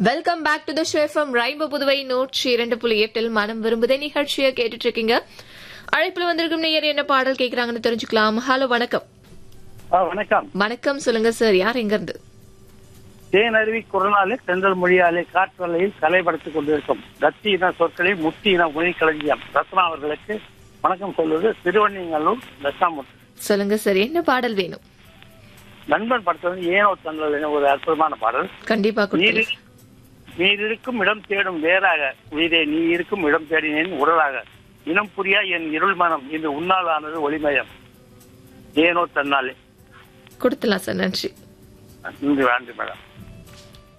welcome back to the ஷேஃபம் rainbow Puduvai நூற்றி இரண்டு புள்ளி எட்டில் மனம் விரும்புதே நிகழ்ச்சியை கேட்டுட்டு இருக்கீங்க அழைப்புல வந்திருக்கும் நேயர் என்ன பாடல் கேக்குறாங்கன்னு தெரிஞ்சுக்கலாம் ஹலோ வணக்கம் ஆ, வணக்கம் வணக்கம் சொல்லுங்க சார் யார் எங்க இருந்து தேனருவி குரலாலே செந்தல் மொழியாலே காற்றலையில் கலைப்படுத்திக் கொண்டிருக்கும் தத்தி இன சொற்களை முத்தி இன மொழி களஞ்சியம் ரத்னா அவர்களுக்கு வணக்கம் சொல்வது திருவண்ணிங்கல்லூர் தசாமுத்து சொல்லுங்க சார் என்ன பாடல் வேணும் நண்பன் படத்துல ஏனோ தங்கள் என ஒரு அற்புதமான பாடல் கண்டிப்பா நீர் கொடுத்துருங்க நீர் இருக்கும் இடம் தேடும் வேறாக உயிரே நீ இருக்கும் இடம் தேடினேன் உடலாக இனம் புரியா என் இருள் மனம் இன்று உன்னால் ஆனது ஒளிமயம் ஏனோ தன்னாலே கொடுத்துலாம் சார் நன்றி நன்றி வேண்டு மேடம்